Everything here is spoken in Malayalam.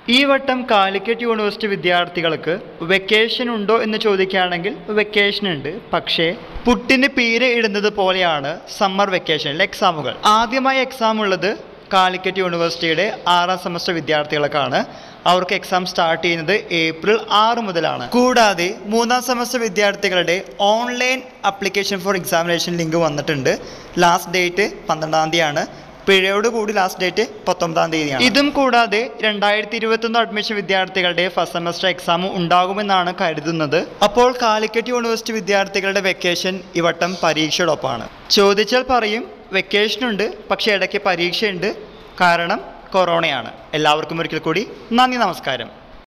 ഈ വട്ടം കാലിക്കറ്റ് യൂണിവേഴ്സിറ്റി വിദ്യാർത്ഥികൾക്ക് വെക്കേഷൻ ഉണ്ടോ എന്ന് ചോദിക്കുകയാണെങ്കിൽ വെക്കേഷൻ ഉണ്ട് പക്ഷേ പുട്ടിന് പീരെ ഇടുന്നത് പോലെയാണ് സമ്മർ വെക്കേഷനിലെ എക്സാമുകൾ ആദ്യമായി എക്സാം ഉള്ളത് കാലിക്കറ്റ് യൂണിവേഴ്സിറ്റിയുടെ ആറാം സെമസ്റ്റർ വിദ്യാർത്ഥികൾക്കാണ് അവർക്ക് എക്സാം സ്റ്റാർട്ട് ചെയ്യുന്നത് ഏപ്രിൽ ആറ് മുതലാണ് കൂടാതെ മൂന്നാം സെമസ്റ്റർ വിദ്യാർത്ഥികളുടെ online application for examination link വന്നിട്ടുണ്ട് ലാസ്റ്റ് ഡേറ്റ് പന്ത്രണ്ടാം തീയതിയാണ് പിഴയോട് കൂടി ലാസ്റ്റ് ഡേറ്റ് പത്തൊമ്പതാം തീയതിയാണ് ഇതും കൂടാതെ രണ്ടായിരത്തി ഇരുപത്തൊന്ന് അഡ്മിഷൻ വിദ്യാർത്ഥികളുടെ ഫസ്റ്റ് സെമസ്റ്റർ എക്സാം ഉണ്ടാകുമെന്നാണ് കരുതുന്നത് അപ്പോൾ കാലിക്കറ്റ് യൂണിവേഴ്സിറ്റി വിദ്യാർത്ഥികളുടെ വെക്കേഷൻ ഈ വട്ടം പരീക്ഷയോടൊപ്പമാണ് ചോദിച്ചാൽ പറയും വെക്കേഷൻ ഉണ്ട് പക്ഷേ ഇടയ്ക്ക് പരീക്ഷയുണ്ട് കാരണം കൊറോണയാണ് എല്ലാവർക്കും ഒരിക്കൽ കൂടി നന്ദി നമസ്കാരം